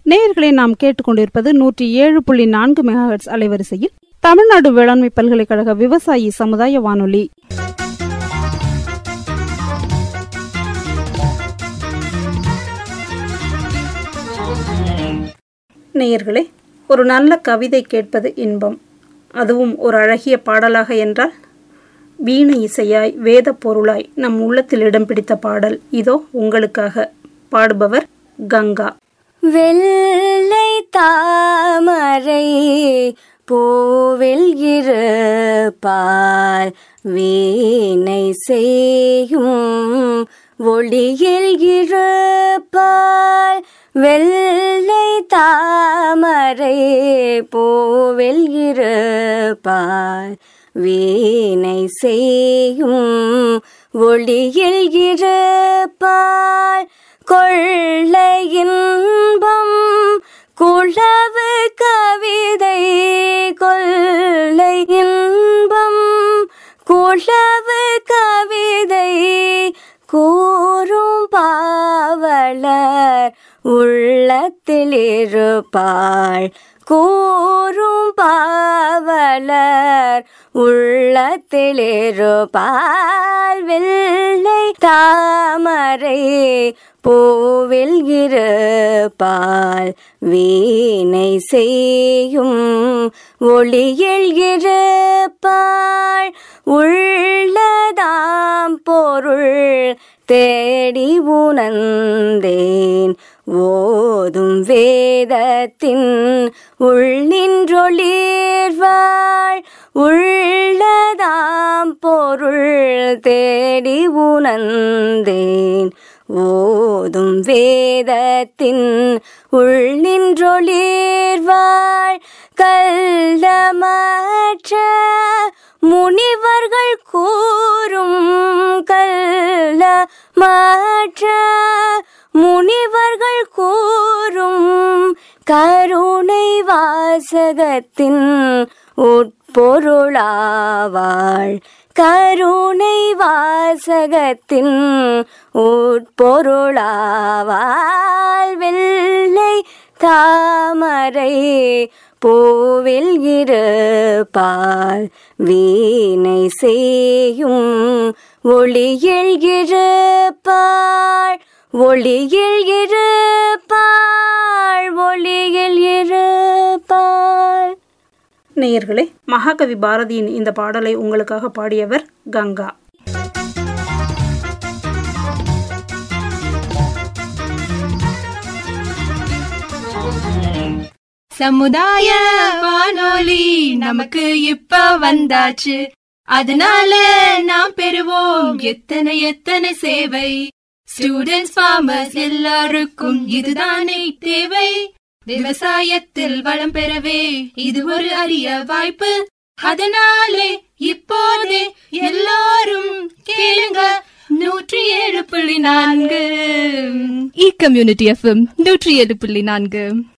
நேயர்களை நாம் கேட்டுக்கொண்டிருப்பது நூற்றி ஏழு புள்ளி நான்கு மெகாஹெட்ஸ் அலைவரிசையில் தமிழ்நாடு வேளாண்மை பல்கலைக்கழக விவசாயி சமுதாய வானொலி நேயர்களே ஒரு நல்ல கவிதை கேட்பது இன்பம் அதுவும் ஒரு அழகிய பாடலாக என்றால் வீண இசையாய் வேத பொருளாய் நம் உள்ளத்தில் இடம் பிடித்த பாடல் இதோ உங்களுக்காக பாடுபவர் கங்கா வெள்ளை தாமரை பூவில் இருப்பால் வீணை செய்யும் ஒளியில் இருப்பால் வெள்ளை தாமரை பூவில் இருப்பால் வீணை செய்யும் ஒளியில் இருப்பால் கொள்ளை இன்பம் குளவு கவிதை கொள்ளை இன்பம் குளவு கவிதை கூறும் பாவலர் உள்ளத்தில் இருப்பாள் கூறும் பாவலர் உள்ளத்தில் இருப்பால் வெள்ளை தாமரை பூவில் இருப்பால் வீணை செய்யும் ஒளியில் இருப்பாள் உள்ளதாம் பொருள் தேடி உணர்ந்தேன் ஓதும் வேதத்தின் உள் நின்றொளிர்வாள் உள்ளதாம் பொருள் தேடி உணர்ந்தேன் ஓதும் வேதத்தின் உள் நின்றொளிர்வாள் கல்லமற்ற முனிவர்கள் கூறும் கல்ல மாற்ற முனிவர்கள் கூறும் கருணை வாசகத்தின் உட்பொருளாவாள் கருணை வாசகத்தின் உட்பொருளாவாள் வெள்ளை தாமரை பூவில் இருப்பால் வீணை செய்யும் ஒளியில் இருப்பாள் ஒளியில் இருப்பாள் ஒளியில் இருப்பாள் நேயர்களே மகாகவி பாரதியின் இந்த பாடலை உங்களுக்காக பாடியவர் கங்கா சமுதாய வானொலி நமக்கு இப்ப வந்தாச்சு அதனால நாம் பெறுவோம் எத்தனை எத்தனை சேவை ஸ்டூடெண்ட்ஸ் ஃபார்மர்ஸ் எல்லாருக்கும் இதுதானே தேவை விவசாயத்தில் வளம் பெறவே இது ஒரு அரிய வாய்ப்பு அதனாலே இப்போதே எல்லாரும் கேளுங்க நூற்றி ஏழு புள்ளி நான்கு இ கம்யூனிட்டி எஃப்எம் நூற்றி ஏழு புள்ளி நான்கு